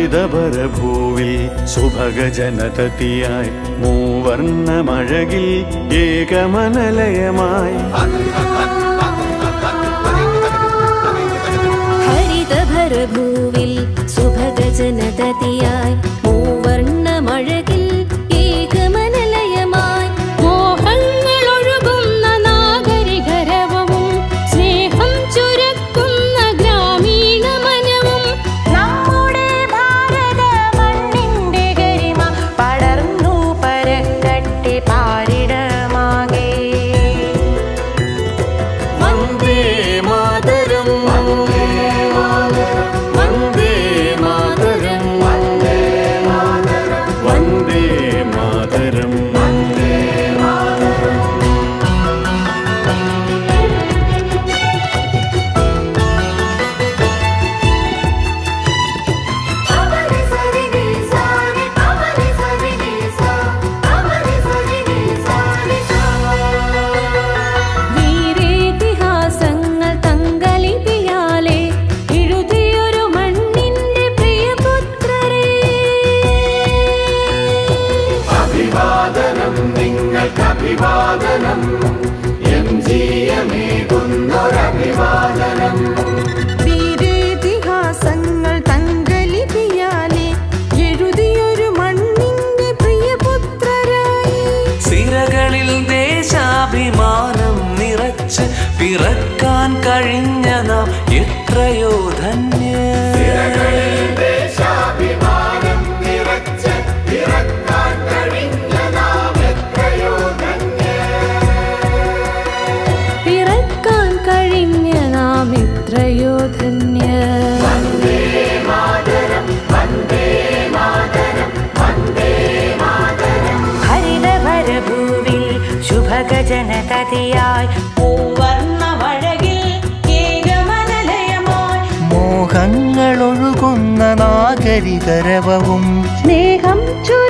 ഹരിതപരഭൂവിൽ സുഭഗജനതതിയായി മൂവർണ്ണമഴകിൽ ഏകമനലയമായി ഹരിതഭരഭൂവിൽ സുഭഗജനതതിയായി മൂവർണ്ണമഴകിൽ ഏകമനലയമായി മോഹങ്ങളൊഴുകുന്ന നാഗരികരവവും സ്നേഹം ചുരക്കുന്ന ഗ്രാമീണ മനവും നമ്മുടെ ഭാരത മണ്ണിന്റെ ഗരിമ പടർന്നു പരക്കട്ടെ പാരിടമാകെ വന്ദേ മാതരം വന്ദേ മാതരം വന്ദേ മാതരം വീരേതിഹാസങ്ങൾ തങ്കലിപിയാലെ എഴുതിയൊരു മണ്ണിന്റെ പ്രിയപുത്രരെ അഭിവാദനം നിങ്ങൾക്ക് അഭിവാദനം എം ജി എമേകുന്നൊരഭിവാദനം വീരേതിഹാസങ്ങൾ തങ്കലിപിയാലെ എഴുതിയൊരു മണ്ണിന്റെ പ്രിയപുത്രരായി സിരകളിൽ ദേശാഭിമാനം നിറച്ച് പിറക്കാൻ കഴിഞ്ഞ നാം എത്രയോ ധന്യ ദേശാഭിമാനം നിറച്ച് പിറക്കാൻ കഴിഞ്ഞ നാം എത്രയോ പിറക്കാൻ കഴിഞ്ഞ നാം എത്രയോ ധന്യ ഹരിതഭരഭൂവിൽ ശുഭഗജനതതിയായി മൂവർണ്ണമഴകിൽ ഏകമനലയമായി മോഹങ്ങളൊഴുകുന്ന നാഗരികരവവും സ്നേഹം ചുര